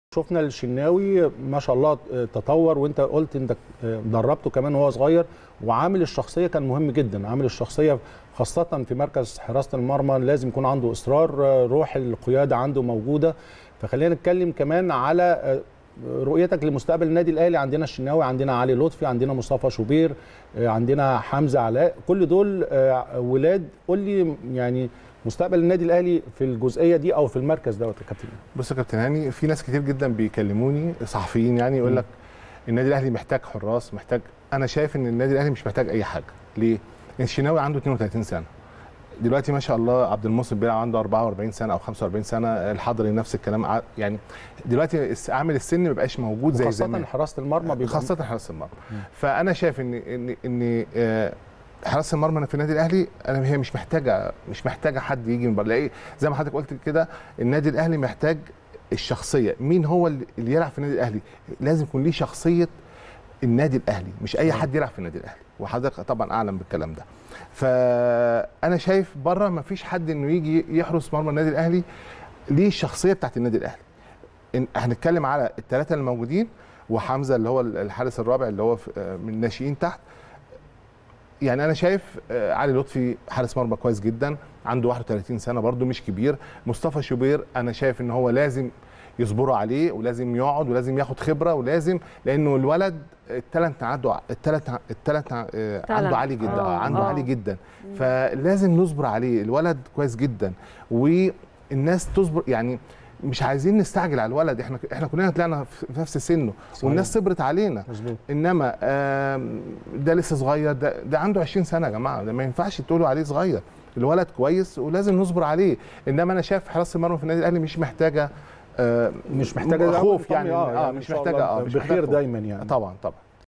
شفنا الشناوي ما شاء الله تطور وانت قلت انت دربته كمان وهو صغير وعامل الشخصيه كان مهم جدا عامل الشخصيه خاصه في مركز حراسه المرمى لازم يكون عنده اصرار روح القياده عنده موجوده فخلينا نتكلم كمان على رؤيتك لمستقبل النادي الاهلي عندنا الشناوي عندنا علي لطفي عندنا مصطفى شوبير عندنا حمزه علاء كل دول ولاد قول لي يعني مستقبل النادي الاهلي في الجزئيه دي او في المركز دوت يا كابتن بص يا كابتن هاني في ناس كتير جدا بيكلموني صحفيين يعني يقول لك النادي الاهلي محتاج حراس محتاج انا شايف ان النادي الاهلي مش محتاج اي حاجه ليه الشناوي عنده 32 سنه دلوقتي ما شاء الله عبد المنصف بيلعب عنده 44 سنه او 45 سنه الحضري نفس الكلام يعني دلوقتي عامل السن ما بقاش موجود زي زمان خاصه حراسه المرمى بيبقى خاصه حراسه المرمى فانا شايف ان ان ان حراسه المرمى في النادي الاهلي انا هي مش محتاجه مش محتاجه حد يجي من بره ايه زي ما حضرتك قلت كده النادي الاهلي محتاج الشخصيه مين هو اللي يلعب في النادي الاهلي لازم يكون ليه شخصيه النادي الاهلي مش اي حد يلعب في النادي الاهلي وحضرتك طبعا اعلم بالكلام ده فانا شايف بره ما فيش حد انه يجي يحرس مرمى النادي الاهلي ليه الشخصيه بتاعت النادي الاهلي إن هنتكلم على الثلاثه الموجودين وحمزه اللي هو الحارس الرابع اللي هو من الناشئين تحت يعني انا شايف علي لطفي حارس مرمى كويس جدا عنده 31 سنه برده مش كبير مصطفى شوبير انا شايف ان هو لازم يصبروا عليه ولازم يقعد ولازم ياخد خبره ولازم لانه الولد التالنت عنده التالنت التالنت عنده عالي جدا آه عنده آه. عالي جدا فلازم نصبر عليه الولد كويس جدا والناس تصبر يعني مش عايزين نستعجل على الولد احنا احنا كلنا طلعنا في نفس سنه صحيح. والناس صبرت علينا مزبوط. انما ده لسه صغير ده ده عنده 20 سنه يا جماعه ده ما ينفعش تقولوا عليه صغير الولد كويس ولازم نصبر عليه انما انا شايف حراسه المرمى في النادي الاهلي مش محتاجه مش محتاجه خوف يعني, آه, آه مش محتاجه اه مش بخير دايما يعني طبعا طبعا